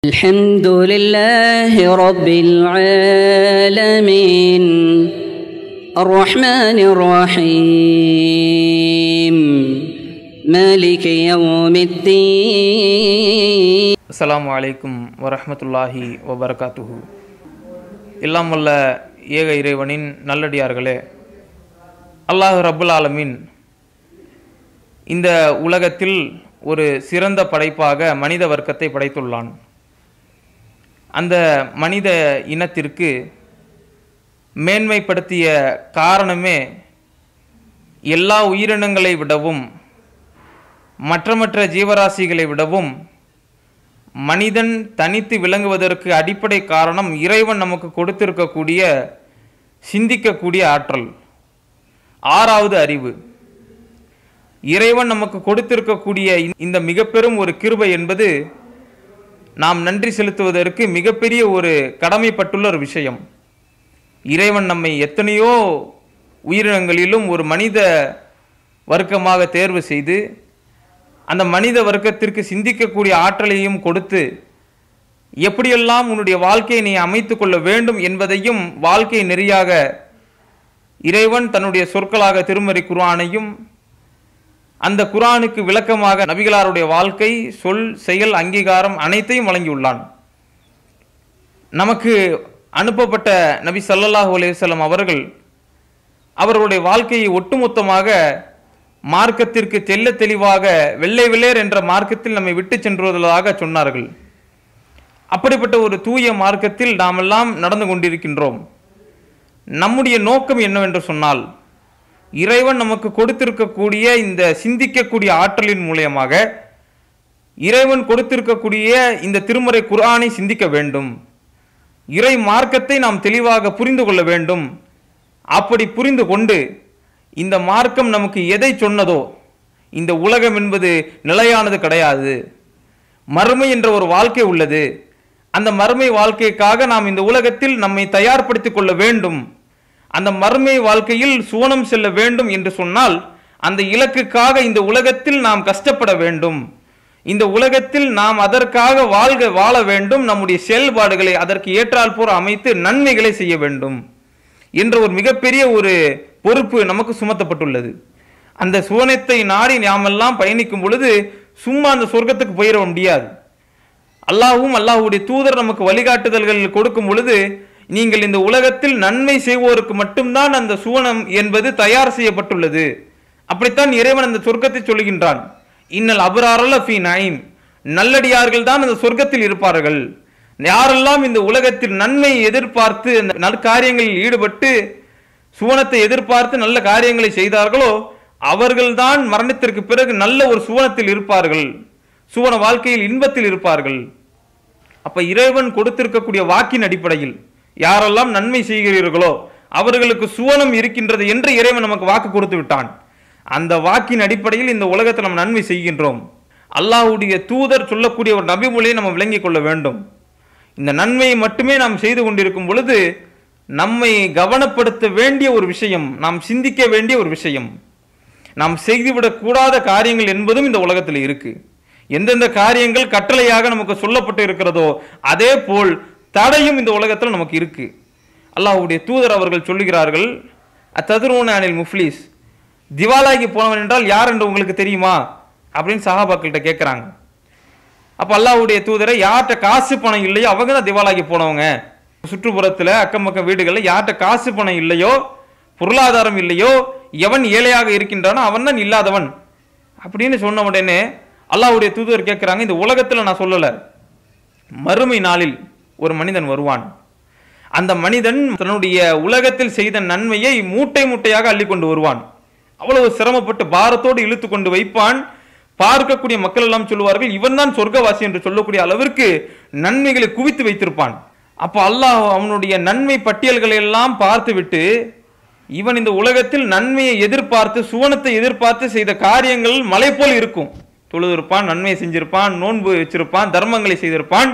الحمد لله رب العالمين الرحمن الرحيم مالك يوم الدين அஸ்ஸலாமு அலைக்கும் வரஹ்மத்துல்லாஹி வபரகாத்துஹு எல்லாம் வல்ல ஏக இறைவனின் நல்லடியார்களே அல்லாஹ் ரப்புல் ஆலமீன் இந்த உலகத்தில் ஒரு சிறந்த படைப்பாக மனித வர்க்கத்தை படைத்துள்ளான் அந்த மனித இனத்திற்கு மேன்மைப்படுத்திய காரணமே எல்லா உயிரினங்களை விடவும் மற்ற மற்ற ஜீவராசிகளை விடவும் மனிதன் தனித்து விளங்குவதற்கு அடிப்படை காரணம் இறைவன் நமக்கு கொடுத்திருக்கக்கூடிய சிந்திக்கக்கூடிய ஆற்றல் ஆறாவது அறிவு இறைவன் நமக்கு கொடுத்திருக்கக்கூடிய இந்த மிக பெரும் ஒரு கிருபை என்பது நாம் நன்றி செலுத்துவதற்கு மிகப்பெரிய ஒரு கடமைப்பட்டுள்ள ஒரு விஷயம் இறைவன் நம்மை எத்தனையோ உயிரினங்களிலும் ஒரு மனித வர்க்கமாக தேர்வு செய்து அந்த மனித வர்க்கத்திற்கு சிந்திக்கக்கூடிய ஆற்றலையும் கொடுத்து எப்படியெல்லாம் உன்னுடைய வாழ்க்கையை நீ அமைத்துக் கொள்ள வேண்டும் என்பதையும் வாழ்க்கை நெறியாக இறைவன் தன்னுடைய சொற்களாக திருமறை குர்ஆனையும் அந்த குர்ஆனுக்கு விளக்கமாக நபிகளாருடைய வாழ்க்கை சொல் செயல் அங்கீகாரம் அனைத்தையும் வழங்கியுள்ளான் நமக்கு அனுப்பப்பட்ட நபி ஸல்லல்லாஹு அலைஹி வஸல்லம் அவர்கள் அவர்களுடைய வாழ்க்கையை ஒட்டுமொத்தமாக மார்க்கத்திற்கு தெல்ல தெளிவாக வெள்ளை வெள்ளேர் என்ற மார்க்கத்தில் நம்மை விட்டு சென்றுவதாக சொன்னார்கள் அப்படிப்பட்ட ஒரு தூய மார்க்கத்தில் நாமெல்லாம் நடந்து கொண்டிருக்கின்றோம் நம்முடைய நோக்கம் என்னவென்று சொன்னால் இறைவன் நமக்கு கொடுத்திருக்கக்கூடிய இந்த சிந்திக்கக்கூடிய ஆற்றலின் மூலியமாக இறைவன் கொடுத்திருக்கக்கூடிய இந்த திருமறை குர்ஆனை சிந்திக்க வேண்டும் இறை மார்க்கத்தை நாம் தெளிவாக புரிந்து கொள்ள வேண்டும் அப்படி புரிந்து கொண்டு இந்த மார்க்கம் நமக்கு எதை சொன்னதோ இந்த உலகம் என்பது நிலையானது கிடையாது மறுமை என்ற ஒரு வாழ்க்கை உள்ளது அந்த மறுமை வாழ்க்கைக்காக நாம் இந்த உலகத்தில் நம்மை தயார்படுத்திக் கொள்ள வேண்டும் அந்த மறுமை வாழ்க்கையில் சுவனம் செல்ல வேண்டும் என்று சொன்னால் அந்த இலக்குக்காக இந்த உலகத்தில் நாம் கஷ்டப்பட வேண்டும் இந்த உலகத்தில் நாம் அதற்காக வாழ்க வாழ வேண்டும் நம்முடைய செயல்பாடுகளை அதற்கு ஏற்றால் போற அமைத்து நன்மைகளை செய்ய வேண்டும் என்ற ஒரு மிகப்பெரிய ஒரு பொறுப்பு நமக்கு சுமத்தப்பட்டுள்ளது அந்த சுவனத்தை நாடி நாமெல்லாம் பயணிக்கும் பொழுது சும்மா அந்த சொர்க்கத்துக்கு போயிட முடியாது அல்லாஹ்வும் அல்லாஹ்வுடைய தூதர் நமக்கு வழிகாட்டுதல்கள் கொடுக்கும் பொழுது நீங்கள் இந்த உலகத்தில் நன்மை செய்வோருக்கு மட்டும்தான் அந்த சுவனம் என்பது தயார் செய்யப்பட்டுள்ளது அப்படித்தான் இறைவன் அந்த சொர்க்கத்தை சொல்லுகின்றான் இன்னல் அபராரல்ல ஃபி நைம் நல்லடியார்கள் தான் அந்த சொர்க்கத்தில் இருப்பார்கள் யாரெல்லாம் இந்த உலகத்தில் நன்மையை எதிர்பார்த்து அந்த நற்காரியங்களில் ஈடுபட்டு சுவனத்தை எதிர்பார்த்து நல்ல காரியங்களை செய்தார்களோ அவர்கள்தான் மரணத்திற்கு பிறகு நல்ல ஒரு சுவனத்தில் இருப்பார்கள் சுவன வாழ்க்கையில் இன்பத்தில் இருப்பார்கள் அப்ப இறைவன் கொடுத்திருக்கக்கூடிய வாக்கின் அடிப்படையில் யாரெல்லாம் நன்மை செய்கிறீர்களோ அவர்களுக்கு சுவனம் இருக்கின்றது என்று இறைவன் நமக்கு வாக்கு கொடுத்து விட்டான் அந்த வாக்கின் அடிப்படையில் இந்த உலகத்தில் நம்ம நன்மை செய்கின்றோம் அல்லாஹ்வுடைய தூதர் சொல்லக்கூடிய ஒரு நபிமொழியை நம்ம விளங்கிக் கொள்ள வேண்டும் இந்த நன்மையை மட்டுமே நாம் செய்து கொண்டிருக்கும் பொழுது நம்மை கவனப்படுத்த வேண்டிய ஒரு விஷயம் நாம் சிந்திக்க வேண்டிய ஒரு விஷயம் நாம் செய்துவிடக் கூடாத காரியங்கள் என்பதும் இந்த உலகத்தில் இருக்கு எந்தெந்த காரியங்கள் கட்டளையாக நமக்கு சொல்லப்பட்டு இருக்கிறதோ அதே போல் தடையும் இந்த உலகத்தில் நமக்கு இருக்கு அல்லாஹ்வுடைய தூதர் அவர்கள் சொல்லுகிறார்கள் அத்ததுரூன அனில் முஃப்லீஸ் திவாலாகி போனவன் என்றால் யார் என்று உங்களுக்கு தெரியுமா அப்படின்னு சஹாபாக்கள்கிட்ட கேட்குறாங்க அப்போ அல்லாஹ்வுடைய தூதரை யார்கிட்ட காசு பணம் இல்லையோ அவங்க தான் திவாலாகி போனவங்க சுற்றுப்புறத்தில் அக்கம் பக்கம் வீடுகளில் யார்கிட்ட காசு பணம் இல்லையோ பொருளாதாரம் இல்லையோ எவன் ஏழையாக இருக்கின்றானோ அவன் தான் இல்லாதவன் அப்படின்னு சொன்ன உடனே அல்லாஹ்வுடைய தூதர் கேட்குறாங்க இந்த உலகத்தில் நான் சொல்லலை மறுமை நாளில் ஒரு மனிதன் வருவான் அந்த மனிதன் தன்னுடைய உலகத்தில் செய்த நன்மையை மூட்டை மூட்டையாக அள்ளி கொண்டு வருவான் அவ்வளவு சிரமப்பட்டு பாரத்தோடு இழுத்து கொண்டு வைப்பான் பார்க்கக்கூடிய மக்கள் எல்லாம் சொல்லுவார்கள் இவன் தான் சொர்க்கவாசி என்று சொல்லக்கூடிய அளவிற்கு நன்மைகளை குவித்து வைத்திருப்பான் அப்போ அல்லாஹ் அவனுடைய நன்மை பட்டியல்களை எல்லாம் பார்த்துவிட்டு இவன் இந்த உலகத்தில் நன்மையை எதிர்பார்த்து சுவனத்தை எதிர்பார்த்து செய்த காரியங்கள் மலை போல் இருக்கும் தொழுதிருப்பான் நன்மையை செஞ்சிருப்பான் நோன்பு வச்சிருப்பான் தர்மங்களை செய்திருப்பான்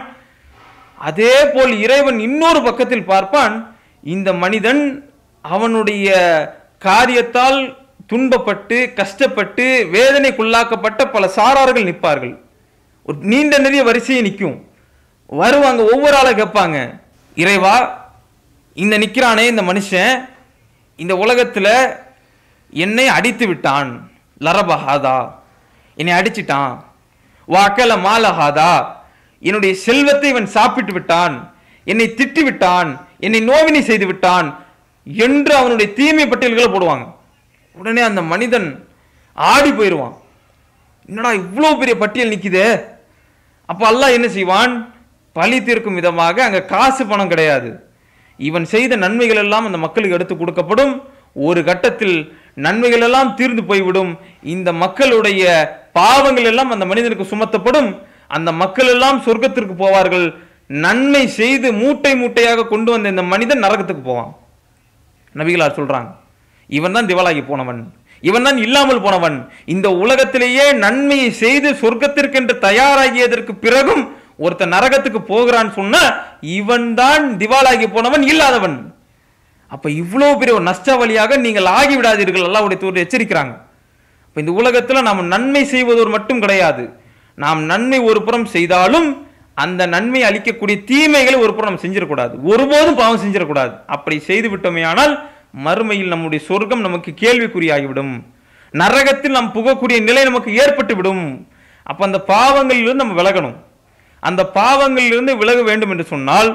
அதே போல் இறைவன் இன்னொரு பக்கத்தில் பார்ப்பான் இந்த மனிதன் அவனுடைய காரியத்தால் துன்பப்பட்டு கஷ்டப்பட்டு வேதனைக்குள்ளாக்கப்பட்ட பல சாரார்கள் நிற்பார்கள் ஒரு நீண்ட நிறைய வரிசையை நிற்கும் வருவாங்க ஒவ்வொரு ஆளை கேட்பாங்க இறைவா இந்த நிக்கிறானே இந்த மனுஷன் இந்த உலகத்துல என்னை அடித்து விட்டான் லரபஹாதா என்னை அடிச்சிட்டான் வாக்கல மாலஹாதா என்னுடைய செல்வத்தை இவன் சாப்பிட்டு விட்டான் என்னை திட்டி விட்டான் என்னை நோவினை செய்து விட்டான் என்று அவனுடைய தீமை பட்டியல்களை போடுவாங்க உடனே அந்த மனிதன் ஆடி போயிடுவான் என்னடா இவ்வளோ பெரிய பட்டியல் நிக்குதே அப்ப அல்லாஹ் என்ன செய்வான் பழி தீர்க்கும் விதமாக அங்க காசு பணம் கிடையாது இவன் செய்த நன்மைகள் எல்லாம் அந்த மக்களுக்கு எடுத்து கொடுக்கப்படும் ஒரு கட்டத்தில் நன்மைகள் எல்லாம் தீர்ந்து போய்விடும் இந்த மக்களுடைய பாவங்கள் எல்லாம் அந்த மனிதனுக்கு சுமத்தப்படும் அந்த மக்கள் எல்லாம் சொர்க்கத்திற்கு போவார்கள் நன்மை செய்து மூட்டை மூட்டையாக கொண்டு வந்த இந்த மனிதன் நரகத்துக்கு போவான் நபிகளார் சொல்றாங்க இவன் தான் திவாலாகி போனவன் இவன் தான் இல்லாமல் போனவன் இந்த உலகத்திலேயே நன்மையை செய்து சொர்க்கத்திற்கென்று தயாராகியதற்கு பிறகும் ஒருத்தன் நரகத்துக்கு போகிறான்னு சொன்னா இவன் தான் திவாலாகி போனவன் இல்லாதவன் அப்ப இவ்வளவு பெரிய ஒரு நஷ்ட வழியாக நீங்கள் ஆகிவிடாதீர்கள் அல்லாவுடைய தூர் எச்சரிக்கிறாங்க அப்ப இந்த உலகத்துல நாம் நன்மை செய்வதோர் மட்டும் கிடையாது நாம் நன்மை ஒரு புறம் செய்தாலும் அந்த நன்மை அளிக்கக்கூடிய தீமைகளை ஒரு புறம் நம்ம செஞ்சிடக்கூடாது ஒருபோதும் பாவம் செஞ்சிடக்கூடாது அப்படி செய்து விட்டோமே ஆனால் மறுமையில் நம்முடைய சொர்க்கம் நமக்கு கேள்விக்குறியாகிவிடும் நரகத்தில் நாம் புகக்கூடிய நிலை நமக்கு ஏற்பட்டு விடும் அப்ப அந்த பாவங்களிலிருந்து நம்ம விலகணும் அந்த பாவங்களிலிருந்து விலக வேண்டும் என்று சொன்னால்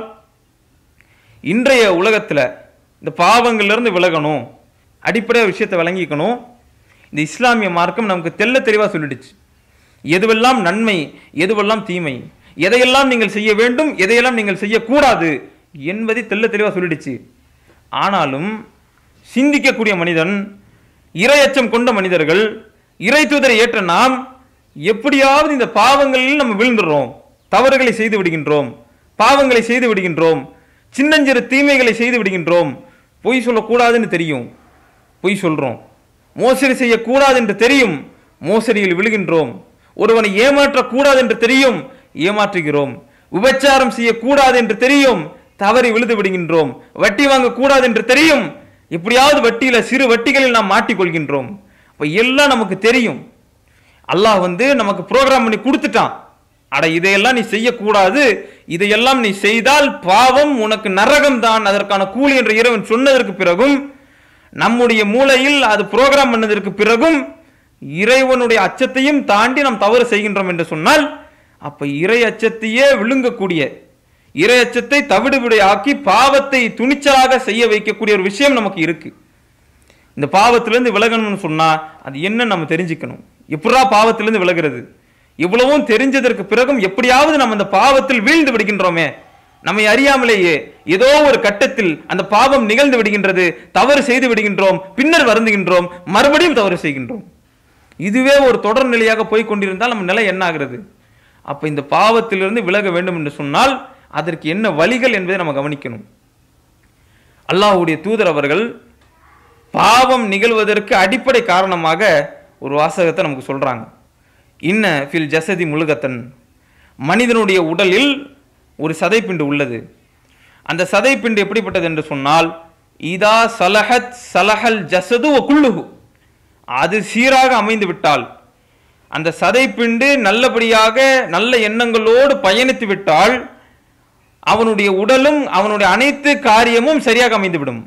இன்றைய உலகத்துல இந்த பாவங்களிலிருந்து விலகணும் அடிப்படை விஷயத்தை விளங்கிக்கணும் இந்த இஸ்லாமிய மார்க்கம் நமக்கு தெள்ள தெளிவா சொல்லிடுச்சு எதுவெல்லாம் நன்மை எதுவெல்லாம் தீமை எதையெல்லாம் நீங்கள் செய்ய வேண்டும் எதையெல்லாம் நீங்கள் செய்யக்கூடாது என்பதை தெள்ள தெளிவா சொல்லிடுச்சு ஆனாலும் சிந்திக்கக்கூடிய மனிதன் இரையச்சம் கொண்ட மனிதர்கள் இறை தூதரை ஏற்ற நாம் எப்படியாவது இந்த பாவங்களில் நம்ம விழுந்துடுறோம் தவறுகளை செய்து விடுகின்றோம் பாவங்களை செய்து விடுகின்றோம் சின்னஞ்சிறு தீமைகளை செய்து விடுகின்றோம் பொய் சொல்லக்கூடாதுன்னு தெரியும் பொய் சொல்றோம் மோசடி செய்யக்கூடாது என்று தெரியும் மோசடியில் விழுகின்றோம் ஒருவனை ஏமாற்றக்கூடாது என்று தெரியும் ஏமாற்றுகிறோம் விபச்சாரம் செய்யக்கூடாது என்று தெரியும் தவறி விழுது விடுகின்றோம் வட்டி வாங்கக்கூடாது என்று தெரியும் எப்படியாவது வட்டியில சிறு வட்டிகளில் நாம் மாட்டிக்கொள்கின்றோம் அப்ப எல்லாம் நமக்கு தெரியும் அல்லாஹ் வந்து நமக்கு ப்ரோக்ராம் பண்ணி கொடுத்துட்டான் அட இதையெல்லாம் நீ செய்யக்கூடாது இதையெல்லாம் நீ செய்தால் பாவம் உனக்கு நரகம் தான் அதற்கான கூலி என்ற இறைவன் சொன்னதற்கு பிறகும் நம்முடைய மூளையில் அது ப்ரோக்ராம் பண்ணதற்கு பிறகும் இறைவனுடைய அச்சத்தையும் தாண்டி நாம் தவறு செய்கின்றோம் என்று சொன்னால் அப்ப இறை அச்சத்தையே விழுங்கக்கூடிய இறை அச்சத்தை தவிடுவிடை ஆக்கி பாவத்தை துணிச்சலாக செய்ய வைக்கக்கூடிய ஒரு விஷயம் நமக்கு இருக்கு இந்த பாவத்திலிருந்து விலகணும்னு சொன்னா அது என்ன நம்ம தெரிஞ்சுக்கணும் எப்படா பாவத்திலிருந்து விலகிறது இவ்வளவும் தெரிஞ்சதற்கு பிறகும் எப்படியாவது நம்ம அந்த பாவத்தில் வீழ்ந்து விடுகின்றோமே நம்மை அறியாமலேயே ஏதோ ஒரு கட்டத்தில் அந்த பாவம் நிகழ்ந்து விடுகின்றது தவறு செய்து விடுகின்றோம் பின்னர் வருந்துகின்றோம் மறுபடியும் தவறு செய்கின்றோம் இதுவே ஒரு தொடர் நிலையாக போய் கொண்டிருந்தால் நம்ம நிலை என்ன ஆகிறது அப்ப இந்த பாவத்திலிருந்து விலக வேண்டும் என்று சொன்னால் அதற்கு என்ன வழிகள் என்பதை நம்ம கவனிக்கணும் அல்லாஹ்வுடைய தூதர் அவர்கள் பாவம் நிகழ்வதற்கு அடிப்படை காரணமாக ஒரு வாசகத்தை நமக்கு சொல்றாங்க இன்ன ஃபில் ஜசதி முழுகத்தன் மனிதனுடைய உடலில் ஒரு சதைப்பிண்டு உள்ளது அந்த சதைப்பிண்டு எப்படிப்பட்டது என்று சொன்னால் இதா சலஹத் சலஹல் ஜசது ஒ குல்லுஹு அது சீராக அமைந்து விட்டால் அந்த சதைப்பிண்டு நல்லபடியாக நல்ல எண்ணங்களோடு பயணித்து விட்டால் அவனுடைய உடலும் அவனுடைய அனைத்து காரியமும் சரியாக அமைந்துவிடும்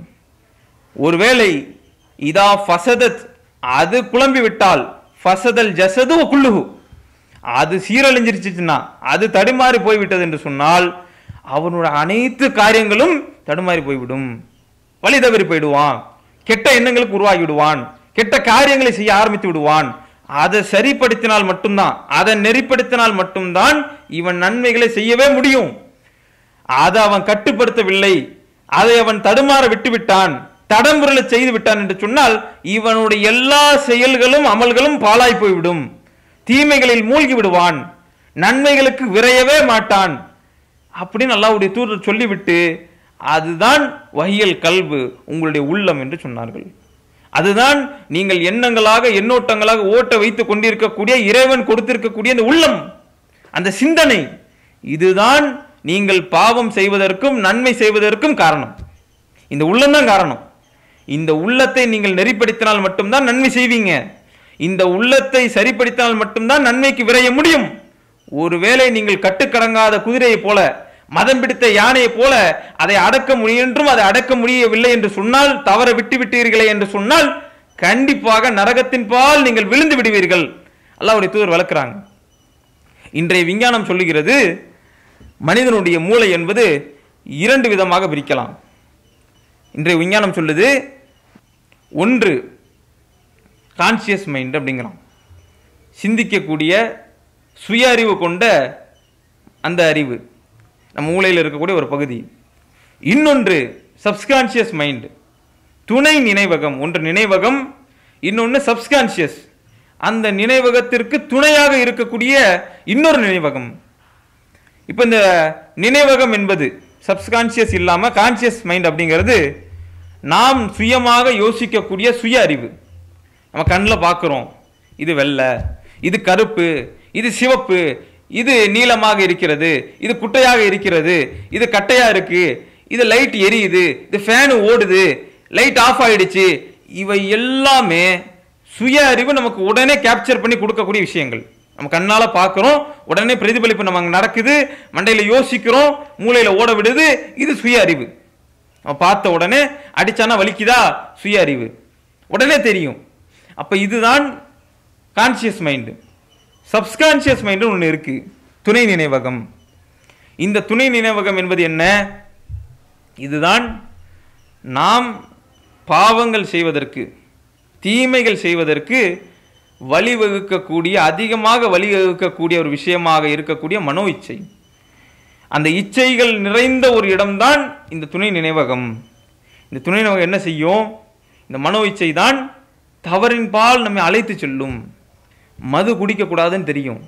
ஒருவேளை இதா ஃபசதத் அது குழம்பி விட்டால் ஃபசதல் ஜசது வ குல்லுஹு அது சீரழிஞ்சிருச்சுன்னா அது தடுமாறி போய்விட்டது என்று சொன்னால் அவனுடைய அனைத்து காரியங்களும் தடுமாறி போய்விடும் வழி தவறி போயிடுவான் கெட்ட எண்ணங்களுக்கு உருவாகி விடுவான் கெட்ட காரியங்களை செய்ய ஆரம்பித்து விடுவான் அதை சரிப்படுத்தினால் மட்டும்தான் அதை நெறிப்படுத்தினால் மட்டும்தான் இவன் நன்மைகளை செய்யவே முடியும் அதை அவன் கட்டுப்படுத்தவில்லை அதை அவன் தடுமாற விட்டு விட்டான் தடம்புரலை செய்து விட்டான் என்று சொன்னால் இவனுடைய எல்லா செயல்களும் அமல்களும் பாழாய் போய்விடும் தீமைகளில் மூழ்கி விடுவான் நன்மைகளுக்கு விரையவே மாட்டான் அப்படின்னு அல்லாஹ்வுடைய தூதர் சொல்லிவிட்டு அதுதான் வகியல் கல்வு உங்களுடைய உள்ளம் என்று சொன்னார்கள் அதுதான் நீங்கள் எண்ணங்களாக எண்ணோட்டங்களாக ஓட்ட வைத்துக் கொண்டிருக்கக்கூடிய இறைவன் கொடுத்திருக்கக்கூடிய அந்த உள்ளம் அந்த சிந்தனை இதுதான் நீங்கள் பாவம் செய்வதற்கும் நன்மை செய்வதற்கும் காரணம் இந்த உள்ளம் தான் காரணம் இந்த உள்ளத்தை நீங்கள் நெறிப்படுத்தினால் மட்டும்தான் நன்மை செய்வீங்க இந்த உள்ளத்தை சரிப்படுத்தினால் மட்டும்தான் நன்மைக்கு விரைய முடியும் ஒருவேளை நீங்கள் கட்டுக்கடங்காத குதிரையைப் போல மதம் பிடித்த யானையைப் போல அதை அடக்க முடியும் அதை அடக்க முடியவில்லை என்று சொன்னால் தவற விட்டு விட்டீர்களே என்று சொன்னால் கண்டிப்பாக நரகத்தின் பால் நீங்கள் விழுந்து விடுவீர்கள் அல்லாஹ்வுடைய தூதர் வளர்க்குறாங்க இன்றைய விஞ்ஞானம் சொல்லுகிறது மனிதனுடைய மூளை என்பது இரண்டு விதமாக பிரிக்கலாம் இன்றைய விஞ்ஞானம் சொல்லுது ஒன்று கான்சியஸ் மைண்ட் அப்படிங்கிறான் சிந்திக்கக்கூடிய சுய அறிவு கொண்ட அந்த அறிவு நம்ம மூளையில் இருக்கக்கூடிய ஒரு பகுதி இன்னொன்று சப்ஸ்கான்சியஸ் மைண்ட் துணை நினைவகம் ஒன்று நினைவகம் இன்னொன்று சப்ஸ்கான்சியஸ் அந்த நினைவகத்திற்கு துணையாக இருக்கக்கூடிய இன்னொரு நினைவகம் இப்போ இந்த நினைவகம் என்பது சப்ஸ்கான்சியஸ் இல்லாமல் கான்சியஸ் மைண்ட் அப்படிங்கிறது நாம் சுயமாக யோசிக்கக்கூடிய சுய அறிவு நம்ம கண்ணில் பார்க்குறோம் இது வெள்ளை இது கருப்பு இது சிவப்பு இது நீளமாக இருக்கிறது இது குட்டையாக இருக்கிறது இது கட்டையா இருக்கு இது லைட் எரியுது இது ஃபேனு ஓடுது லைட் ஆஃப் ஆயிடுச்சு இவை எல்லாமே சுய அறிவு நமக்கு உடனே கேப்சர் பண்ணி கொடுக்கக்கூடிய விஷயங்கள் நம்ம கண்ணால பார்க்குறோம் உடனே பிரதிபலிப்பு நமக்கு நடக்குது மண்டையில யோசிக்கிறோம் மூளையில ஓட விடுது இது சுய அறிவு நம்ம பார்த்த உடனே அடிச்சானா வலிக்குதா சுய அறிவு உடனே தெரியும் அப்ப இதுதான் கான்சியஸ் மைண்டு சப்ஸ்கான்சியஸ் மைண்டு ஒன்று இருக்கு துணை நினைவகம் இந்த துணை நினைவகம் என்பது என்ன இதுதான் நாம் பாவங்கள் செய்வதற்கு தீமைகள் செய்வதற்கு வழிவகுக்கக்கூடிய அதிகமாக வழிவகுக்கக்கூடிய ஒரு விஷயமாக இருக்கக்கூடிய மனோ இச்சை அந்த இச்சைகள் நிறைந்த ஒரு இடம்தான் இந்த துணை நினைவகம் இந்த துணை நினைவகம் என்ன செய்யும் இந்த மனோ இச்சை தான் தவறின் பால் நம்மை அழைத்து செல்லும் மது குடிக்கக்கூடாதுன்னு தெரியும்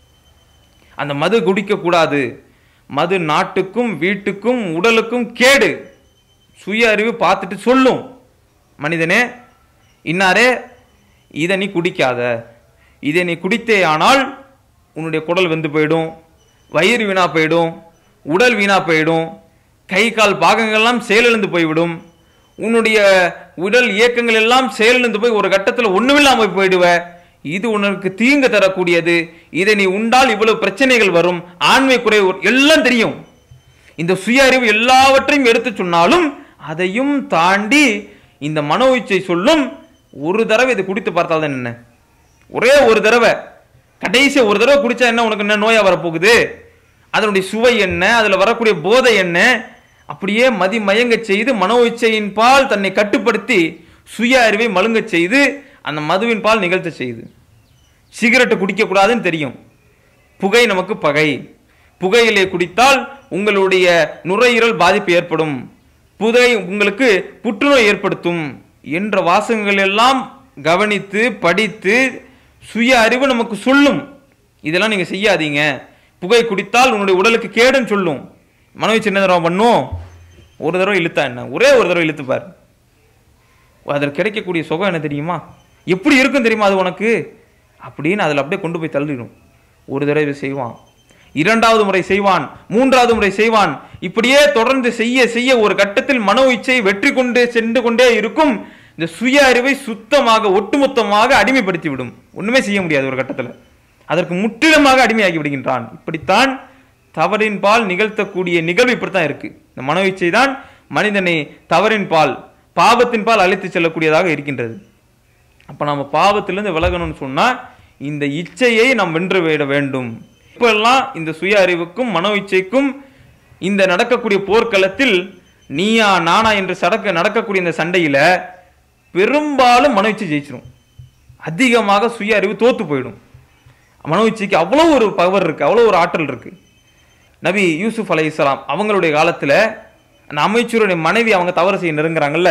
அந்த மது குடிக்கக்கூடாது மது நாட்டுக்கும் வீட்டுக்கும் உடலுக்கும் கேடு சுய அறிவு பார்த்துட்டு சொல்லும் மனிதனே இன்னாரே இதை நீ குடிக்காத இதை நீ குடித்தே ஆனால் உன்னுடைய குடல் வெந்து போயிடும் வயிறு வீணா போயிடும் உடல் வீணா போயிடும் கை கால் பாகங்கள்லாம் செயலிழந்து போய்விடும் உன்னுடைய உடல் இயக்கங்கள் எல்லாம் செயலிழந்து போய் ஒரு கட்டத்தில் ஒண்ணுமில்லாம போயிடுவ இது உனக்கு தீங்கு தரக்கூடியது இதை நீ உண்டால் இவ்வளவு பிரச்சனைகள் வரும் ஆண்மை குறைவு எல்லாம் தெரியும் இந்த சுய அறிவு எல்லாவற்றையும் எடுத்து சொன்னாலும் அதையும் தாண்டி இந்த மனோ இச்சை சொல்லும் ஒரு தடவை இதை குடித்து பார்த்தால் தான் என்ன ஒரே ஒரு தடவை கடைசி ஒரு தடவை குடிச்சா என்ன உனக்கு என்ன நோயா வரப்போகுது அதனுடைய சுவை என்ன அதுல வரக்கூடிய போதை என்ன அப்படியே மதி மயங்கச் செய்து மனோ இச்சையின் பால் தன்னை கட்டுப்படுத்தி சுய அறிவை மழுங்கச் செய்து அந்த மதுவின் பால் நிகழ்த்த செய்யுது சிகரெட்டு குடிக்கக்கூடாதுன்னு தெரியும் புகை நமக்கு பகை புகையிலை குடித்தால் உங்களுடைய நுரையீரல் பாதிப்பு ஏற்படும் புகை உங்களுக்கு புற்றுநோய் ஏற்படுத்தும் என்ற வாசகங்கள் எல்லாம் கவனித்து படித்து சுய அறிவு நமக்கு சொல்லும் இதெல்லாம் நீங்க செய்யாதீங்க புகை குடித்தால் உன்னுடைய உடலுக்கு கேடுன்னு சொல்லும் மனோவை சின்ன தடவை பண்ணும் ஒரு தடவை இழுத்தா என்ன ஒரே ஒரு தடவை இழுத்து பார் அதில் கிடைக்கக்கூடிய சுகம் என்ன தெரியுமா எப்படி இருக்கும் தெரியுமா அது உனக்கு அப்படின்னு அதில் அப்படியே கொண்டு போய் தள்ளிடும் ஒரு தடவை செய்வான் இரண்டாவது முறை செய்வான் மூன்றாவது முறை செய்வான் இப்படியே தொடர்ந்து செய்ய செய்ய ஒரு கட்டத்தில் மனோ இச்சை வெற்றி கொண்டு சென்று கொண்டே இருக்கும் இந்த சுய அறிவை சுத்தமாக ஒட்டுமொத்தமாக அடிமைப்படுத்தி விடும் ஒண்ணுமே செய்ய முடியாது ஒரு கட்டத்தில் அதற்கு முற்றிலுமாக அடிமையாகி விடுகின்றான் இப்படித்தான் தவறின் பால் நிகழ்த்தக்கூடிய நிகழ்வு இப்படித்தான் இருக்கு இந்த மனோ இச்சை தான் மனிதனை தவறின் பால் பாவத்தின் பால் அழைத்து செல்லக்கூடியதாக இருக்கின்றது அப்ப நம்ம பாவத்திலிருந்து விலகணும்னு சொன்னா இந்த இச்சையை நாம் வென்று விட வேண்டும் இப்பெல்லாம் இந்த சுய அறிவுக்கும் மனோ இச்சைக்கும் இந்த நடக்கக்கூடிய போர்க்களத்தில் நீயா நானா என்று சடக்க நடக்கக்கூடிய இந்த சண்டையில பெரும்பாலும் மனோ இச்சை ஜெயிச்சிரும் அதிகமாக சுய அறிவு தோத்து போயிடும் மனோ இச்சைக்கு அவ்வளோ ஒரு பவர் இருக்கு அவ்வளோ ஒரு ஆற்றல் இருக்கு நபி யூசுப் அலை இஸ்லாம் அவங்களுடைய காலத்துல அந்த அமைச்சருடைய மனைவி அவங்க தவறு செய்ய நெருங்குறாங்கல்ல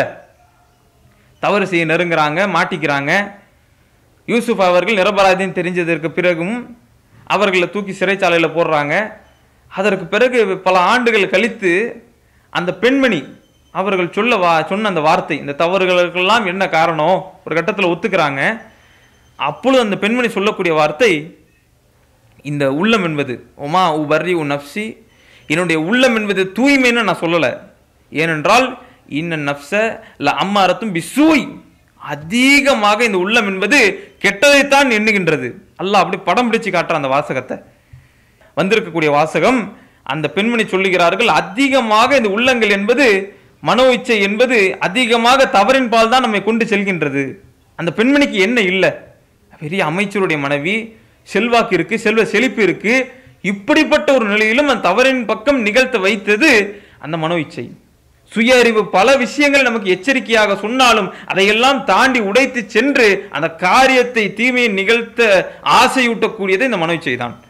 தவறு செய்ய நெருங்குறாங்க மாட்டிக்கிறாங்க யூசுப் அவர்கள் நிரபராதின்னு தெரிஞ்சதற்கு பிறகும் அவர்களை தூக்கி சிறைச்சாலையில் போடுறாங்க அதற்கு பிறகு பல ஆண்டுகள் கழித்து அந்த பெண்மணி அவர்கள் சொல்ல வா சொன்ன அந்த வார்த்தை இந்த தவறுகளுக்கெல்லாம் என்ன காரணம் ஒரு கட்டத்தில் ஒத்துக்கிறாங்க அப்பொழுது அந்த பெண்மணி சொல்லக்கூடிய வார்த்தை இந்த உள்ளம் என்பது ஒமா உ பர்ரி உ நப்சி என்னுடைய உள்ளம் என்பது தூய்மைன்னு நான் சொல்லலை ஏனென்றால் இன்ன நப்ச ல அம்மாரத்தும் பிசூய் அதிகமாக இந்த உள்ளம் என்பது கெட்டதைத்தான் எண்ணுகின்றது அல்லாஹ் அப்படி படம் பிடிச்சு காட்டுற அந்த வாசகத்தை வந்திருக்கக்கூடிய வாசகம் அந்த பெண்மணி சொல்லுகிறார்கள் அதிகமாக இந்த உள்ளங்கள் என்பது மனோ இச்சை என்பது அதிகமாக தவறின் பால் தான் நம்மை கொண்டு செல்கின்றது அந்த பெண்மணிக்கு என்ன இல்லை பெரிய அமைச்சருடைய மனைவி செல்வாக்கு இருக்கு செல்வ செழிப்பு இருக்கு இப்படிப்பட்ட ஒரு நிலையிலும் அந்த தவறின் பக்கம் நிகழ்த்த வைத்தது அந்த மனோ இச்சை சுய அறிவு பல விஷயங்கள் நமக்கு எச்சரிக்கையாக சொன்னாலும் அதையெல்லாம் தாண்டி உடைத்து சென்று அந்த காரியத்தை தீமையை நிகழ்த்த ஆசையூட்டக்கூடியது இந்த மனோ இச்சை தான்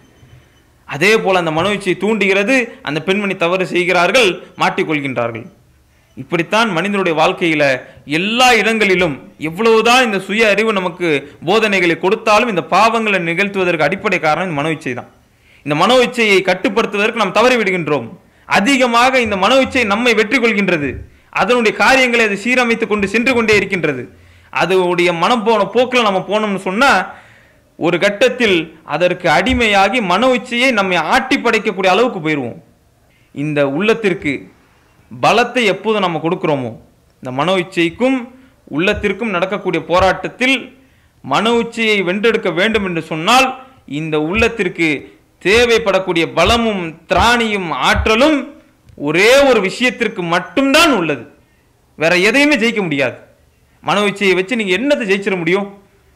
அதே போல அந்த மனோ இச்சை தூண்டுகிறது அந்த பெண்மணி தவறு செய்கிறார்கள் மாட்டிக்கொள்கின்றார்கள் இப்படித்தான் மனிதனுடைய வாழ்க்கையில எல்லா இடங்களிலும் எவ்வளவுதான் இந்த சுய அறிவு நமக்கு போதனைகளை கொடுத்தாலும் இந்த பாவங்களை நிகழ்த்துவதற்கு அடிப்படை காரணம் இந்த மனோ இச்சை தான் இந்த மனோ இச்சையை கட்டுப்படுத்துவதற்கு நாம் தவறி விடுகின்றோம் அதிகமாக இந்த மனோ இச்சை நம்மை வெற்றி கொள்கின்றது அதனுடைய காரியங்களை அது சீரமைத்து கொண்டு சென்று கொண்டே இருக்கின்றது அதனுடைய மனம் போன போக்கில் நம்ம போனோம்னு சொன்னா ஒரு கட்டத்தில் அதற்கு அடிமையாகி மனோ இச்சையை நம்மை ஆட்டி படைக்கக்கூடிய அளவுக்கு போயிடுவோம் இந்த உள்ளத்திற்கு பலத்தை எப்போது நம்ம கொடுக்கிறோமோ இந்த மனோ இச்சைக்கும் உள்ளத்திற்கும் நடக்கக்கூடிய போராட்டத்தில் மனோ இச்சையை வென்றெடுக்க வேண்டும் என்று சொன்னால் இந்த உள்ளத்திற்கு தேவைப்படக்கூடிய பலமும் திராணியும் ஆற்றலும் ஒரே ஒரு விஷயத்திற்கு மட்டும்தான் உள்ளது வேற எதையுமே ஜெயிக்க முடியாது மனோ இச்சையை வச்சு நீங்க என்னத்தை ஜெயிச்சிட முடியும்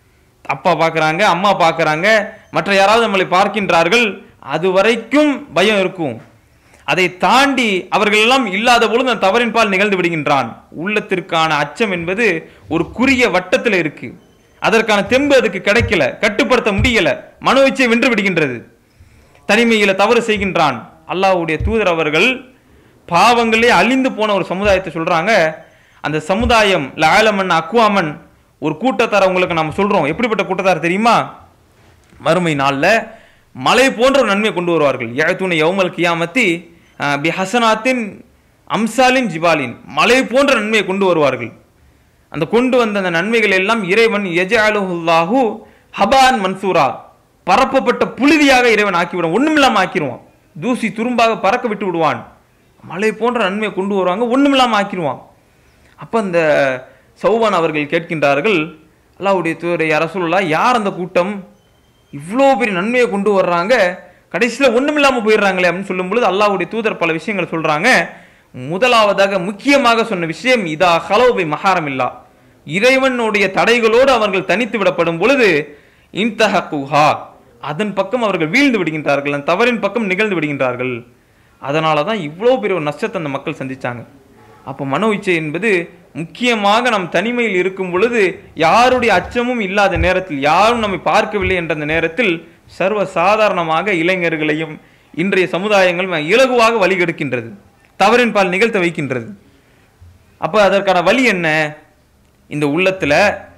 அப்பா பார்க்கறாங்க அம்மா பார்க்கறாங்க மற்ற யாராவது நம்மளை பார்க்கின்றார்கள் அது வரைக்கும் பயம் இருக்கும் அதை தாண்டி அவர்கள் எல்லாம் இல்லாத பொழுது அந்த தவறின் பால் நிகழ்ந்து விடுகின்றான் உள்ளத்திற்கான அச்சம் என்பது ஒரு குறுகிய வட்டத்தில் இருக்கு அதற்கான தெம்பு அதுக்கு கிடைக்கல கட்டுப்படுத்த முடியல மனோ இச்சை வென்று விடுகின்றது தனிமையில தவறு செய்கின்றான் அல்லாஹ்வுடைய தூதர் அவர்கள் பாவங்களே அழிந்து போன ஒரு சமுதாயத்தை சொல்றாங்க அந்த சமுதாயம் லாலமன் அக்குவாமன் ஒரு கூட்டத்தார உங்களுக்கு நம்ம சொல்றோம் எப்படிப்பட்ட கூட்டத்தார் தெரியுமா மறுமை நாள்ல மலை போன்ற ஒரு நன்மை கொண்டு வருவார்கள் ஏத்துணை யௌமல் கியாமத்தி அஹ், பி ஹசனாத்தின் அம்சாலின் ஜிபாலின் மலை போன்ற நன்மையை கொண்டு வருவார்கள் அந்த கொண்டு வந்த அந்த நன்மைகள் எல்லாம் இறைவன் எஜாலுல்லாஹு ஹபான் மன்சூரா பரப்பப்பட்ட புழுதியாக இறைவன் ஆக்கிவிடுவான் ஒண்ணுமில்லாம ஆக்கிடுவான் தூசி துரும்பாக பறக்க விட்டு விடுவான் மலை போன்ற நன்மையை கொண்டு வருவாங்க ஒண்ணுமில்லாம ஆக்கிடுவான் அப்ப அந்த சௌவான் அவர்கள் கேட்கின்றார்கள் அல்லாஹ்வுடைய தூரை அரசுல்லா யார் அந்த கூட்டம் இவ்வளோ பெரிய நன்மையை கொண்டு வர்றாங்க கடைசியில் ஒண்ணுமில்லாம போயிடுறாங்களே அப்படின்னு சொல்லும் பொழுது அல்லாஹ்வுடைய தூதர் பல விஷயங்கள் சொல்றாங்க முதலாவதாக முக்கியமாக சொன்ன விஷயம் இதா ஹலோபை மகாரம் இல்லா இறைவனுடைய தடைகளோடு அவர்கள் தனித்து விடப்படும் பொழுது இன்தஹகுஹா அதன் பக்கம் அவர்கள் வீழ்ந்து விடுகின்றார்கள் அந்த தவறின் பக்கம் நிகழ்ந்து விடுகின்றார்கள் அதனால தான் இவ்வளோ பெரிய ஒரு நஷ்டத்தை அந்த மக்கள் சந்திச்சாங்க அப்போ மனோ இச்சை என்பது முக்கியமாக நம் தனிமையில் இருக்கும் பொழுது யாருடைய அச்சமும் இல்லாத நேரத்தில் யாரும் நம்மை பார்க்கவில்லை என்ற அந்த நேரத்தில் சர்வ சாதாரணமாக இளைஞர்களையும் இன்றைய சமுதாயங்கள் இலகுவாக வழிகெடுக்கின்றது தவறின் பால் நிகழ்த்த வைக்கின்றது அப்ப அதற்கான வழி என்ன இந்த உள்ளத்துல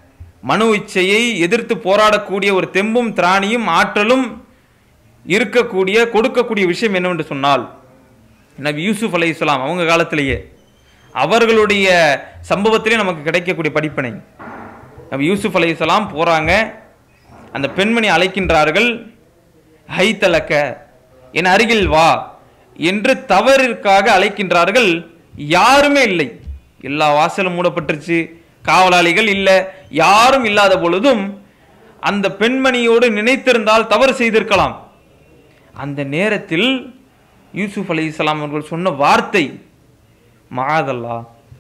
மனோ இச்சையை எதிர்த்து போராடக்கூடிய ஒரு தெம்பும் திராணியும் ஆற்றலும் இருக்கக்கூடிய கொடுக்கக்கூடிய விஷயம் என்னவென்று சொன்னால் நபி யூசுப் அலைஹிஸ்ஸலாம் அவங்க காலத்திலேயே அவர்களுடைய சம்பவத்திலே நமக்கு கிடைக்கக்கூடிய படிப்பினை நபி யூசுப் அலைஹிஸ்ஸலாம் போறாங்க அந்த பெண்மணி அழைக்கின்றார்கள் ஹைத்தலக்க என் அருகில் வா என்று தவறிற்காக அழைக்கின்றார்கள் யாருமே இல்லை எல்லா வாசலும் மூடப்பட்டுருச்சு காவலாளிகள் இல்லை யாரும் இல்லாத பொழுதும் அந்த பெண்மணியோடு நினைத்திருந்தால் தவறு செய்திருக்கலாம் அந்த நேரத்தில் யூசுப் அலைஹிஸ்ஸலாம் அவர்கள் சொன்ன வார்த்தை மாதல்லா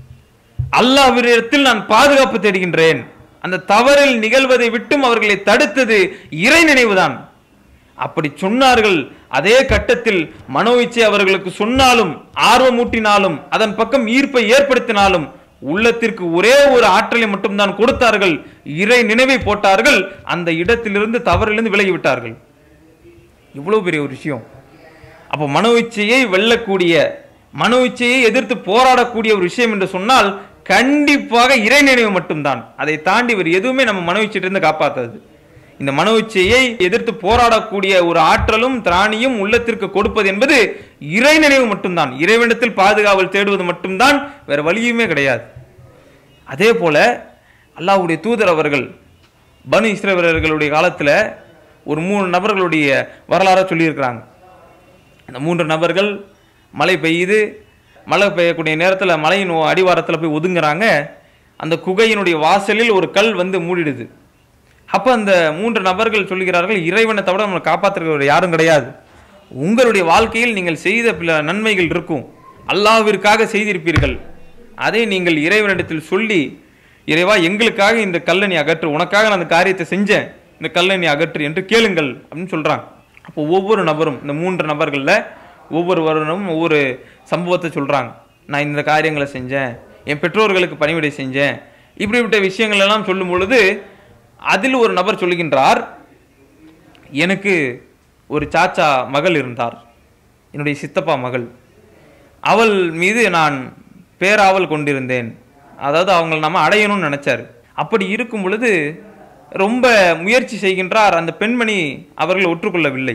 அல்லாஹ்விடத்தில் நான் பாதுகாப்பு தேடுகின்றேன் அந்த தவறில் நிகழ்வதை விட்டும் அவர்களை தடுத்தது இறை நினைவுதான் அப்படி சொன்னார்கள் அதே கட்டத்தில் மனோ இச்சை அவர்களுக்கு சொன்னாலும் ஆர்வமூட்டினாலும் அதன் பக்கம் ஈர்ப்பை ஏற்படுத்தினாலும் உள்ளத்திற்கு ஒரே ஒரு ஆற்றலை மட்டும்தான் கொடுத்தார்கள் இறை நினைவை போட்டார்கள் அந்த இடத்திலிருந்து தவறிலிருந்து விலகி விட்டார்கள் இவ்வளவு பெரிய ஒரு விஷயம் அப்போ மனோ இச்சையை வெல்லக்கூடிய மனோ இச்சையை எதிர்த்து போராடக்கூடிய ஒரு விஷயம் என்று சொன்னால் கண்டிப்பாக இறை நினைவு மட்டும்தான் அதை தாண்டி வேறு எதுவுமே நம்ம மனோ இச்சையிலிருந்து காப்பாத்தாது இந்த மனோ இச்சையை எதிர்த்து போராடக்கூடிய ஒரு ஆற்றலும் திராணியும் உள்ளத்திற்கு கொடுப்பது என்பது இறை நினைவு மட்டும்தான் இறைவனிடத்தில் பாதுகாவல் தேடுவது மட்டும்தான் வேற வழியுமே கிடையாது அதே போல அல்லாஹ்வுடைய தூதர் அவர்கள் பனு இஸ்ரவேலர்களுடைய காலத்துல ஒரு மூணு நபர்களுடைய வரலாறை சொல்லியிருக்கிறாங்க அந்த மூன்று நபர்கள் மழை பெய்யுது மழை பெய்யக்கூடிய நேரத்தில் மலையின் அடிவாரத்தில் போய் ஒதுங்குறாங்க அந்த குகையினுடைய வாசலில் ஒரு கல் வந்து மூடிடுது அப்போ அந்த மூன்று நபர்கள் சொல்லுகிறார்கள் இறைவனை தவிர நம்மளை காப்பாற்றுறவர் யாரும் கிடையாது உங்களுடைய வாழ்க்கையில் நீங்கள் செய்த பல நன்மைகள் இருக்கும் அல்லாஹ்விற்காக செய்திருப்பீர்கள் அதை நீங்கள் இறைவனிடத்தில் சொல்லி இறைவா எங்களுக்காக இந்த கல்லை நீ அகற்று உனக்காக நான் அந்த காரியத்தை செஞ்சேன் இந்த கல்லை நீ அகற்று என்று கேளுங்கள் அப்படின்னு சொல்றாங்க அப்போ ஒவ்வொரு நபரும் இந்த மூன்று நபர்களில் ஒவ்வொரு வருடமும் ஒவ்வொரு சம்பவத்தை சொல்றாங்க நான் இந்த காரியங்களை செஞ்சேன் என் பெற்றோர்களுக்கு பணிவிடை செஞ்சேன் இப்படிப்பட்ட விஷயங்கள் எல்லாம் சொல்லும் பொழுது அதில் ஒரு நபர் சொல்லுகின்றார் எனக்கு ஒரு சாச்சா மகள் இருந்தார் என்னுடைய சித்தப்பா மகள் அவள் மீது நான் பேராவல் கொண்டிருந்தேன் அதாவது அவங்கள நம்ம அடையணும்னு நினைச்சாரு அப்படி இருக்கும் பொழுது ரொம்ப முயற்சி செய்கின்றார் அந்த பெண்மணி அவர்களை ஒற்றுக்கொள்ளவில்லை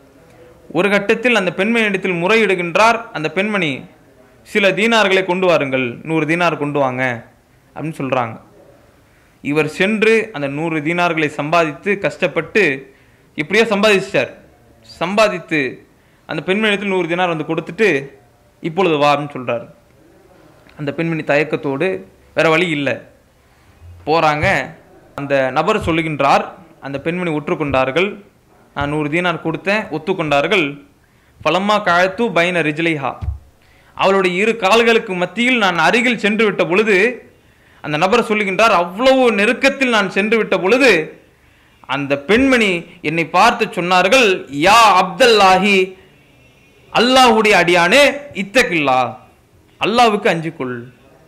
ஒரு கட்டத்தில் அந்த பெண்மணியிடத்தில் முறையிடுகின்றார் அந்த பெண்மணி சில தீனார்களை கொண்டு வாருங்கள் நூறு தீனார் கொண்டு வாங்க அப்படின்னு சொல்றாங்க இவர் சென்று அந்த நூறு தீனார்களை சம்பாதித்து கஷ்டப்பட்டு இப்படியே சம்பாதிச்சிட்டார் சம்பாதித்து அந்த பெண்மணியத்தில் நூறு தினார் வந்து கொடுத்துட்டு இப்பொழுது வா அப்படின்னு சொல்றாரு அந்த பெண்மணி தயக்கத்தோடு வேற வழி இல்லை போறாங்க அந்த நபர் சொல்லுகின்றார் அந்த பெண்மணி ஒற்றுக்கொண்டார்கள் நான் நூறு தீனார் கொடுத்தேன் ஒத்துக்கொண்டார்கள் பலம்மா காழ்த்து பைன ரிஜ்லைஹா அவளுடைய இரு கால்களுக்கு மத்தியில் நான் அருகில் சென்று விட்ட பொழுது அந்த நபர் சொல்லுகின்றார் அவ்வளவு நெருக்கத்தில் நான் சென்று விட்ட பொழுது அந்த பெண்மணி என்னை பார்த்து சொன்னார்கள் யா அப்தல்லாஹி அல்லாஹ்வுடைய அடியானே இத்தகில்லா அல்லாஹ்வுக்கு அஞ்சுக்கொள்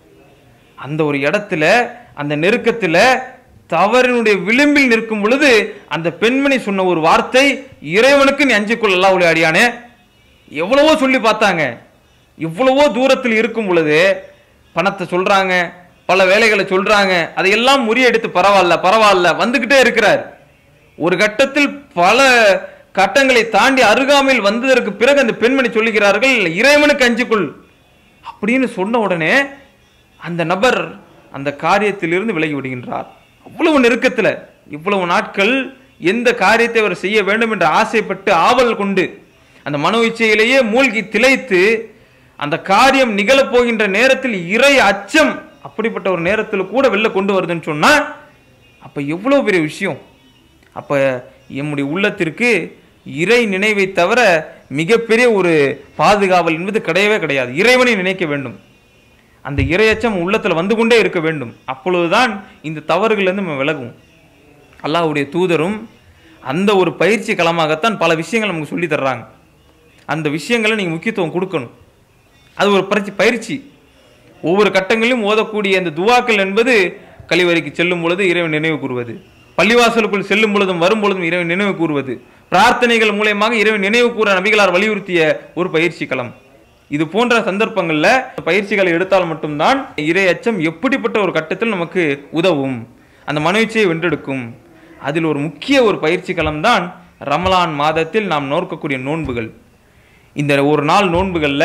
அந்த ஒரு இடத்துல அந்த நெருக்கத்துல தவறினுடைய விளிம்பில் நிற்கும் பொழுது அந்த பெண்மணி சொன்ன ஒரு வார்த்தை இறைவனுக்கு நீ அஞ்சுக்கொள் அல்லாஹ்வுடைய அடியானே எவ்வளவோ சொல்லி பார்த்தாங்க இவ்வளவோ தூரத்தில் இருக்கும் பொழுது பணத்தை சொல்றாங்க பல வேலைகளை சொல்றாங்க அதையெல்லாம் முறியடித்து பரவாயில்ல பரவாயில்ல வந்துகிட்டே இருக்கிறார் ஒரு கட்டத்தில் பல கட்டங்களை தாண்டி அருகாமையில் வந்ததற்கு பிறகு அந்த பெண்மணி சொல்லுகிறார்கள் இறைவனுக்கு அஞ்சுக்குள் அப்படின்னு சொன்ன உடனே அந்த நபர் அந்த காரியத்திலிருந்து விலகி விடுகின்றார் அவ்வளவு நெருக்கத்தில் இவ்வளவு நாட்கள் எந்த காரியத்தை அவர் செய்ய வேண்டும் என்று ஆசைப்பட்டு ஆவல் கொண்டு அந்த மனோ இச்சையிலேயே மூழ்கி திளைத்து அந்த காரியம் நிகழப் போகின்ற நேரத்தில் இறை அச்சம் அப்படிப்பட்ட ஒரு நேரத்தில் கூட வெளில கொண்டு வருதுன்னு சொன்னா அப்ப எவ்வளவு பெரிய விஷயம் அப்ப எம்முடைய உள்ளத்திற்கு இறை நினைவை தவிர மிகப்பெரிய ஒரு பாதுகாவல் என்பது கிடையவே கிடையாது இறைவனை நினைக்க வேண்டும் அந்த இரையச்சம் உள்ளத்துல வந்து கொண்டே இருக்க வேண்டும் அப்பொழுதுதான் இந்த தவறுகளிலிருந்து நம்ம விலகும் அல்லாஹ்வுடைய தூதரும் அந்த ஒரு பயிற்சி களமாகத்தான் பல விஷயங்கள் நமக்கு சொல்லி தர்றாங்க அந்த விஷயங்களை நீங்க முக்கியத்துவம் கொடுக்கணும் அது ஒரு பயிற்சி பயிற்சி ஒவ்வொரு கட்டங்களிலும் ஓதக்கூடிய அந்த துவாக்கள் என்பது கழிவறைக்கு செல்லும் பொழுது இறைவன் நினைவு கூறுவது பள்ளிவாசலுக்குள் செல்லும் பொழுதும் வரும் பொழுதும் இறைவன் நினைவு கூறுவது பிரார்த்தனைகள் மூலயமாக இறைவன் நினைவு கூற நபிகளார் வலியுறுத்திய ஒரு பயிற்சி களம் இது போன்ற சந்தர்ப்பங்கள்ல பயிற்சிகளை எடுத்தால் மட்டும்தான் இறை அச்சம் எப்படிப்பட்ட ஒரு கட்டத்தில் நமக்கு உதவும் அந்த மனோச்சையை வென்றெடுக்கும் அதில் ஒரு முக்கிய ஒரு பயிற்சி களம் தான் ரமலான் மாதத்தில் நாம் நோக்கக்கூடிய நோன்புகள் இந்த ஒரு நாள் நோன்புகள்ல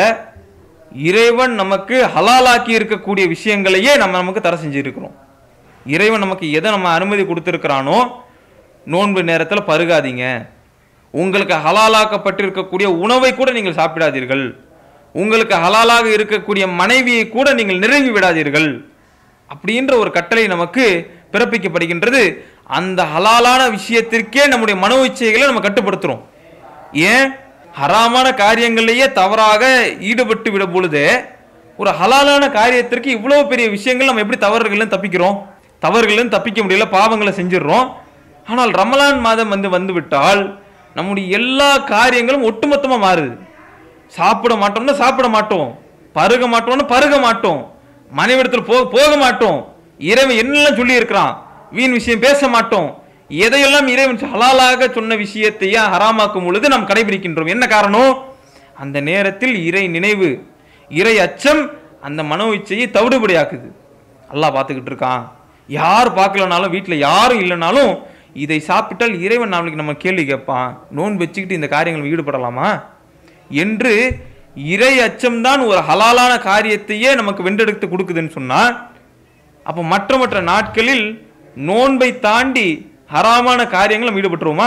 இறைவன் நமக்கு ஹலாலாக்கி இருக்கக்கூடிய விஷயங்களையே நம்ம நமக்கு தடை செஞ்சிருக்கிறோம் இறைவன் நமக்கு எதை நம்ம அனுமதி கொடுத்துருக்கிறானோ நோன்பு நேரத்தில் பருகாதீங்க உங்களுக்கு ஹலாலாக்கப்பட்டிருக்கக்கூடிய உணவை கூட நீங்கள் சாப்பிடாதீர்கள் உங்களுக்கு ஹலாலாக இருக்கக்கூடிய மனைவியை கூட நீங்கள் நிறைவி விடாதீர்கள் அப்படின்ற ஒரு கட்டளை நமக்கு பிறப்பிக்கப்படுகின்றது அந்த ஹலாலான விஷயத்திற்கே நம்முடைய மனோ இச்சைகளை நம்ம கட்டுப்படுத்துறோம் ஏன் ஹராமான காரியங்களிலேயே தவறாக ஈடுபட்டு விடும் பொழுது ஒரு ஹலாலான காரியத்திற்கு இவ்வளவு பெரிய விஷயங்கள் நம்ம எப்படி தவறுகள் தப்பிக்கிறோம் தவறுகளும் தப்பிக்க முடியல பாவங்களை செஞ்சிடுறோம் ஆனால் ரமலான் மாதம் வந்து வந்து விட்டால் நம்முடைய எல்லா காரியங்களும் ஒட்டுமொத்தமா மாறுது சாப்பிட மாட்டோம்னா சாப்பிட மாட்டோம் பருக மாட்டோம்னா பருக மாட்டோம் மனைவிடத்தில் போக போக மாட்டோம் இறைவன் என்னெல்லாம் சொல்லி இருக்கிறான் வீண் விஷயம் பேச மாட்டோம் எதையெல்லாம் இறைவன் ஹலாலாக சொன்ன விஷயத்தையே ஹராமாக்கும் பொழுது நாம் கடைபிடிக்கின்றோம் என்ன காரணம் அந்த நேரத்தில் இறை நினைவு இறை அச்சம் அந்த மனோ இச்சையை தவிடுபடியாக்குது அல்லாஹ் பார்த்துக்கிட்டு இருக்கான் யார் பார்க்கலனாலும் வீட்டில் யாரும் இல்லைனாலும் இதை சாப்பிட்டால் இறைவன் நாளைக்கு நம்ம கேள்வி கேட்பான் நோன்பு வச்சுக்கிட்டு இந்த காரியங்கள் ஈடுபடலாமா என்று இறை அச்சம்தான் ஒரு ஹலாலான காரியத்தையே நமக்கு வென்றெடுத்து கொடுக்குதுன்னு சொன்னா அப்போ மற்ற மற்ற நாட்களில் நோன்பை தாண்டி ஹராமான காரியங்கள் நம்ம ஈடுபட்டுருவோமா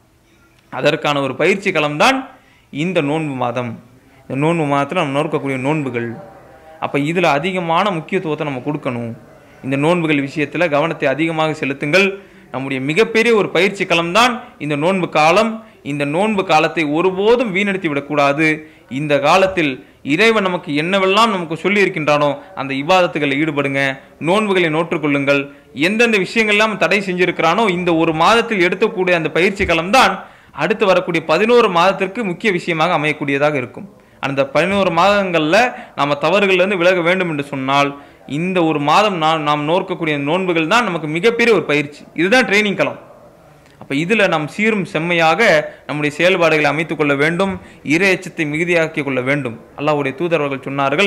அதற்கான ஒரு பயிற்சி களம்தான் இந்த நோன்பு மாதம் இந்த நோன்பு மாதத்தில் நம்ம நோக்கக்கூடிய நோன்புகள் அப்போ இதில் அதிகமான முக்கியத்துவத்தை நம்ம கொடுக்கணும் இந்த நோன்புகள் விஷயத்தில் கவனத்தை அதிகமாக செலுத்துங்கள் நம்முடைய மிகப்பெரிய ஒரு பயிற்சி களம்தான் இந்த நோன்பு காலம் இந்த நோன்பு காலத்தை ஒருபோதும் வீணடித்து விடக்கூடாது இந்த காலத்தில் இறைவன் நமக்கு என்னவெல்லாம் நமக்கு சொல்லி இருக்கின்றானோ அந்த இபாதத்துகளில் ஈடுபடுங்க நோன்புகளை நோற்றுக்கொள்ளுங்கள் எந்தெந்த விஷயங்கள்லாம் தடை செஞ்சிருக்கிறானோ இந்த ஒரு மாதத்தில் எடுக்கக்கூடிய அந்த பயிற்சி காலம்தான் அடுத்து வரக்கூடிய பதினோரு மாதத்திற்கு முக்கிய விஷயமாக அமையக்கூடியதாக இருக்கும் அந்த பதினோரு மாதங்களில் நாம் தவறுகள்லேருந்து விலக வேண்டும் என்று சொன்னால் இந்த ஒரு மாதம் நாம் நாம் நோக்கக்கூடிய நோன்புகள் தான் நமக்கு மிகப்பெரிய ஒரு பயிற்சி இதுதான் ட்ரைனிங் களம் அப்போ இதில் நாம் சீரும் செம்மையாக நம்முடைய செயல்பாடுகளை அமைத்துக் கொள்ள வேண்டும் இறை எச்சத்தை மிகுதியாக்கிக் கொள்ள வேண்டும் அல்லாஹ்வுடைய தூதரவர்கள் சொன்னார்கள்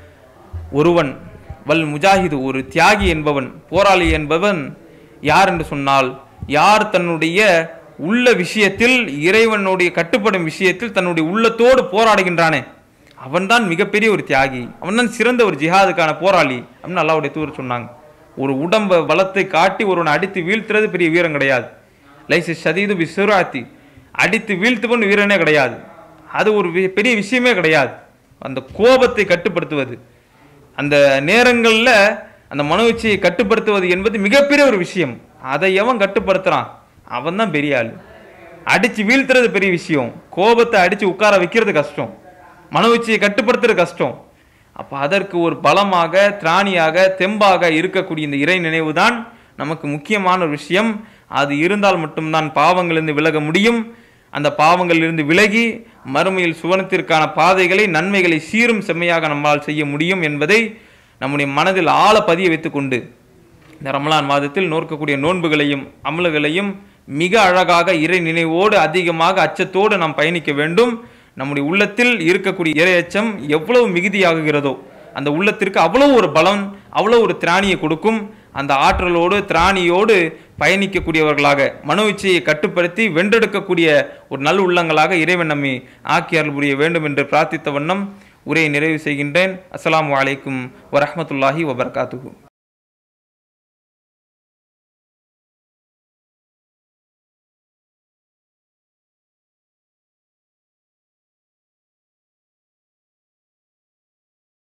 ஒருவன் வல் முஜாஹிது ஒரு தியாகி என்பவன் போராளி என்பவன் யார் என்று சொன்னால் யார் தன்னுடைய உள்ள விஷயத்தில் இறைவனுடைய கட்டுப்படும் விஷயத்தில் தன்னுடைய உள்ளத்தோடு போராடுகின்றானே அவன்தான் மிகப்பெரிய ஒரு தியாகி அவன்தான் சிறந்த ஒரு ஜிஹாதுக்கான போராளி அப்படின்னு அல்லாவுடைய தூதர் சொன்னாங்க ஒரு உடம்ப பலத்தை காட்டி ஒருவனை அடித்து வீழ்த்துறது பெரிய வீரம் கிடையாது லைச ஷதீது பிசுராத்தி அடித்து வீழ்த்துவன் வீரனே கிடையாது அது ஒரு வி- பெரிய விஷயமே கிடையாது அந்த கோபத்தை கட்டுப்படுத்துவது அந்த நேரங்களில் அந்த மனோச்சியை கட்டுப்படுத்துவது என்பது மிகப்பெரிய ஒரு விஷயம் அதை எவன் கட்டுப்படுத்துறான் அவன் தான் பெரிய ஆள் அடிச்சு வீழ்த்துறது பெரிய விஷயம் கோபத்தை அடிச்சு உட்கார வைக்கிறது கஷ்டம் மனோச்சியை கட்டுப்படுத்துறது கஷ்டம் அப்போ அதற்கு ஒரு பலமாக திராணியாக தெம்பாக இருக்கக்கூடிய இந்த இறை நினைவு தான் நமக்கு முக்கியமான ஒரு விஷயம் அது இருந்தால் மட்டும்தான் பாவங்களிலிருந்து விலக முடியும் அந்த பாவங்களிலிருந்து விலகி மறுமையில் சுவனத்திற்கான பாதைகளை நன்மைகளை சீரும் செம்மையாக நம்மால் செய்ய முடியும் என்பதை நம்முடைய மனதில் ஆழ பதிய வைத்துக்கொண்டு இந்த ரமலான் மாதத்தில் நோக்கக்கூடிய நோன்புகளையும் அமல்களையும் மிக அழகாக இறை நினைவோடு அதிகமாக அச்சத்தோடு நாம் பயணிக்க வேண்டும் நம்முடைய உள்ளத்தில் இருக்கக்கூடிய இறை அச்சம் எவ்வளவு மிகுதியாகுகிறதோ அந்த உள்ளத்திற்கு அவ்வளவு ஒரு பலம் அவ்வளவு ஒரு திராணியை கொடுக்கும் அந்த ஆற்றலோடு திராணியோடு பயணிக்கக்கூடியவர்களாக மனோ இச்சையை கட்டுப்படுத்தி வென்றெடுக்கக்கூடிய ஒரு நல் உள்ளங்களாக இறைவன் நம்மை ஆக்கி அருள் புரிய வேண்டும் என்று பிரார்த்தித்த வண்ணம் உரையை நிறைவு செய்கின்றேன் அஸ்ஸலாமு அலைக்கும் வரஹ்மத்துல்லாஹி வபரகாத்துஹு